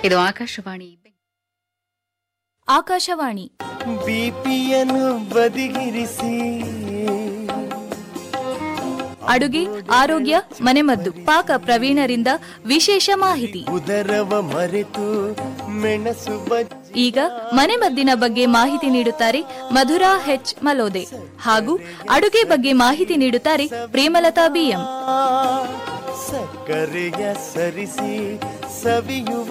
ಇದು ಆಕಾಶವಾಣಿ ಆಕಾಶವಾಣಿ ಬಿಪಿಯನ್ನು ಬದಿಗಿರಿಸಿ ಅಡುಗೆ ಆರೋಗ್ಯ ಮನೆಮದ್ದು ಪಾಕ ಪ್ರವೀಣರಿಂದ ವಿಶೇಷ ಮಾಹಿತಿ ಉದರವ ಮರೆತು ಮೆಣಸು ಬಜ್ಜಿ ಈಗ ಮನೆಮದ್ದಿನ ಬಗ್ಗೆ ಮಾಹಿತಿ ನೀಡುತ್ತಾರೆ ಮಧುರಾ ಹೆಚ್ ಮಲೋದೆ ಹಾಗೂ ಅಡುಗೆ ಬಗ್ಗೆ ಮಾಹಿತಿ ನೀಡುತ್ತಾರೆ ಪ್ರೇಮಲತಾ ಬಿಎಂ ಸಕ್ಕರೆಯ ಸರಿಸಿ ಸವಿಯುವ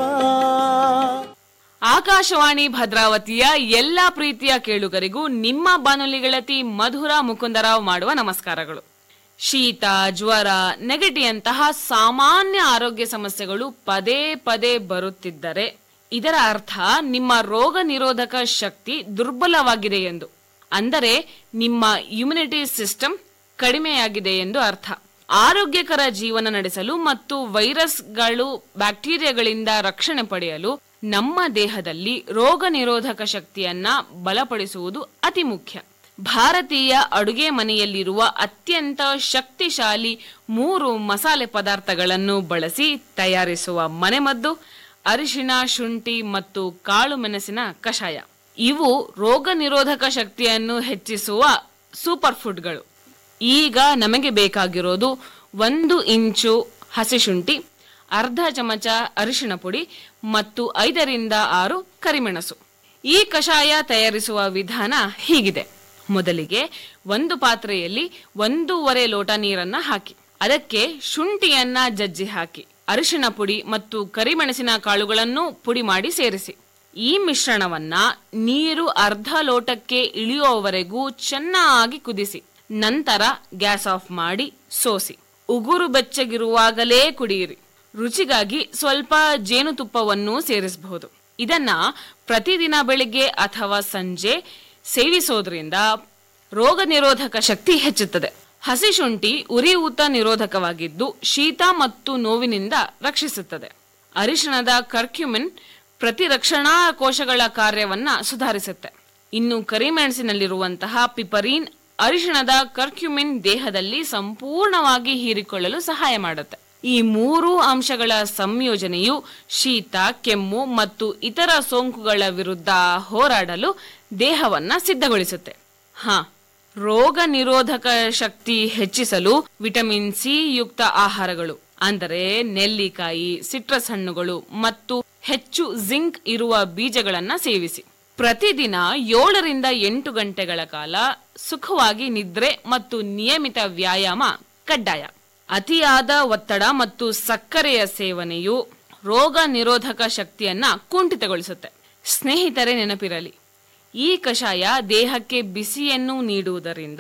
ಆಕಾಶವಾಣಿ ಭದ್ರಾವತಿಯ ಎಲ್ಲಾ ಪ್ರೀತಿಯ ಕೇಳುಗರಿಗೂ ನಿಮ್ಮ ಬಾನುಲಿ ಗೆಳತಿ ಮಧುರ ಮುಕುಂದರಾವ್ ಮಾಡುವ ನಮಸ್ಕಾರಗಳು ಶೀತ ಜ್ವರ ನೆಗಟಿಯಂತಹ ಸಾಮಾನ್ಯ ಆರೋಗ್ಯ ಸಮಸ್ಯೆಗಳು ಪದೇ ಪದೇ ಬರುತ್ತಿದ್ದರೆ ಇದರ ಅರ್ಥ ನಿಮ್ಮ ರೋಗ ನಿರೋಧಕ ಶಕ್ತಿ ದುರ್ಬಲವಾಗಿದೆ ಎಂದು ಅಂದರೆ ನಿಮ್ಮ ಇಮ್ಯುನಿಟಿ ಸಿಸ್ಟಮ್ ಕಡಿಮೆಯಾಗಿದೆ ಎಂದು ಅರ್ಥ ಆರೋಗ್ಯಕರ ಜೀವನ ನಡೆಸಲು ಮತ್ತು ವೈರಸ್ಗಳು ಬ್ಯಾಕ್ಟೀರಿಯಾಗಳಿಂದ ರಕ್ಷಣೆ ಪಡೆಯಲು ನಮ್ಮ ದೇಹದಲ್ಲಿ ರೋಗ ನಿರೋಧಕ ಶಕ್ತಿಯನ್ನ ಬಲಪಡಿಸುವುದು ಅತಿ ಮುಖ್ಯ ಭಾರತೀಯ ಅಡುಗೆ ಮನೆಯಲ್ಲಿರುವ ಅತ್ಯಂತ ಶಕ್ತಿಶಾಲಿ ಮೂರು ಮಸಾಲೆ ಪದಾರ್ಥಗಳನ್ನು ಬಳಸಿ ತಯಾರಿಸುವ ಮನೆಮದ್ದು ಅರಿಶಿಣ ಶುಂಠಿ ಮತ್ತು ಕಾಳು ಮೆಣಸಿನ ಕಷಾಯ ಇವು ರೋಗ ನಿರೋಧಕ ಶಕ್ತಿಯನ್ನು ಹೆಚ್ಚಿಸುವ ಸೂಪರ್ ಫುಡ್ಗಳು ಈಗ ನಮಗೆ ಬೇಕಾಗಿರೋದು ಒಂದು ಇಂಚು ಹಸಿ ಶುಂಠಿ ಅರ್ಧ ಚಮಚ ಅರಿಶಿಣ ಪುಡಿ ಮತ್ತು ಐದರಿಂದ ಆರು ಕರಿಮೆಣಸು ಈ ಕಷಾಯ ತಯಾರಿಸುವ ವಿಧಾನ ಹೀಗಿದೆ ಮೊದಲಿಗೆ ಒಂದು ಪಾತ್ರೆಯಲ್ಲಿ ಒಂದೂವರೆ ಲೋಟ ನೀರನ್ನ ಹಾಕಿ ಅದಕ್ಕೆ ಶುಂಠಿಯನ್ನ ಜಜ್ಜಿ ಹಾಕಿ ಅರಿಶಿಣ ಪುಡಿ ಮತ್ತು ಕರಿಮೆಣಸಿನ ಕಾಳುಗಳನ್ನು ಪುಡಿ ಮಾಡಿ ಸೇರಿಸಿ ಈ ಮಿಶ್ರಣವನ್ನ ನೀರು ಅರ್ಧ ಲೋಟಕ್ಕೆ ಇಳಿಯುವವರೆಗೂ ಚೆನ್ನಾಗಿ ಕುದಿಸಿ ನಂತರ ಗ್ಯಾಸ್ ಆಫ್ ಮಾಡಿ ಸೋಸಿ ಉಗುರು ಬೆಚ್ಚಗಿರುವಾಗಲೇ ಕುಡಿಯಿರಿ ರುಚಿಗಾಗಿ ಸ್ವಲ್ಪ ಜೇನುತುಪ್ಪವನ್ನು ಸೇರಿಸಬಹುದು ಇದನ್ನ ಪ್ರತಿದಿನ ಬೆಳಿಗ್ಗೆ ಅಥವಾ ಸಂಜೆ ಸೇವಿಸೋದ್ರಿಂದ ರೋಗ ನಿರೋಧಕ ಶಕ್ತಿ ಹೆಚ್ಚುತ್ತದೆ ಹಸಿ ಶುಂಠಿ ಉರಿಯೂತ ನಿರೋಧಕವಾಗಿದ್ದು ಶೀತ ಮತ್ತು ನೋವಿನಿಂದ ರಕ್ಷಿಸುತ್ತದೆ ಅರಿಶಿಣದ ಕರ್ಕ್ಯುಮಿನ್ ಪ್ರತಿರಕ್ಷಣಾ ಕೋಶಗಳ ಕಾರ್ಯವನ್ನ ಸುಧಾರಿಸುತ್ತೆ ಇನ್ನು ಕರಿಮೆಣಸಿನಲ್ಲಿರುವಂತಹ ಪಿಪರೀನ್ ಅರಿಶಿಣದ ಕರ್ಕ್ಯುಮಿನ್ ದೇಹದಲ್ಲಿ ಸಂಪೂರ್ಣವಾಗಿ ಹೀರಿಕೊಳ್ಳಲು ಸಹಾಯ ಮಾಡುತ್ತೆ ಈ ಮೂರು ಅಂಶಗಳ ಸಂಯೋಜನೆಯು ಶೀತ ಕೆಮ್ಮು ಮತ್ತು ಇತರ ಸೋಂಕುಗಳ ವಿರುದ್ಧ ಹೋರಾಡಲು ದೇಹವನ್ನ ಸಿದ್ಧಗೊಳಿಸುತ್ತೆ ಹ ರೋಗ ನಿರೋಧಕ ಶಕ್ತಿ ಹೆಚ್ಚಿಸಲು ವಿಟಮಿನ್ ಸಿ ಯುಕ್ತ ಆಹಾರಗಳು ಅಂದರೆ ನೆಲ್ಲಿಕಾಯಿ ಸಿಟ್ರಸ್ ಹಣ್ಣುಗಳು ಮತ್ತು ಹೆಚ್ಚು ಜಿಂಕ್ ಇರುವ ಬೀಜಗಳನ್ನ ಸೇವಿಸಿ ಪ್ರತಿದಿನ ಏಳರಿಂದ ಎಂಟು ಗಂಟೆಗಳ ಕಾಲ ಸುಖವಾಗಿ ನಿದ್ರೆ ಮತ್ತು ನಿಯಮಿತ ವ್ಯಾಯಾಮ ಕಡ್ಡಾಯ ಅತಿಯಾದ ಒತ್ತಡ ಮತ್ತು ಸಕ್ಕರೆಯ ಸೇವನೆಯು ರೋಗ ನಿರೋಧಕ ಶಕ್ತಿಯನ್ನ ಕುಂಠಿತಗೊಳಿಸುತ್ತೆ ಸ್ನೇಹಿತರೆ ನೆನಪಿರಲಿ ಈ ಕಷಾಯ ದೇಹಕ್ಕೆ ಬಿಸಿಯನ್ನು ನೀಡುವುದರಿಂದ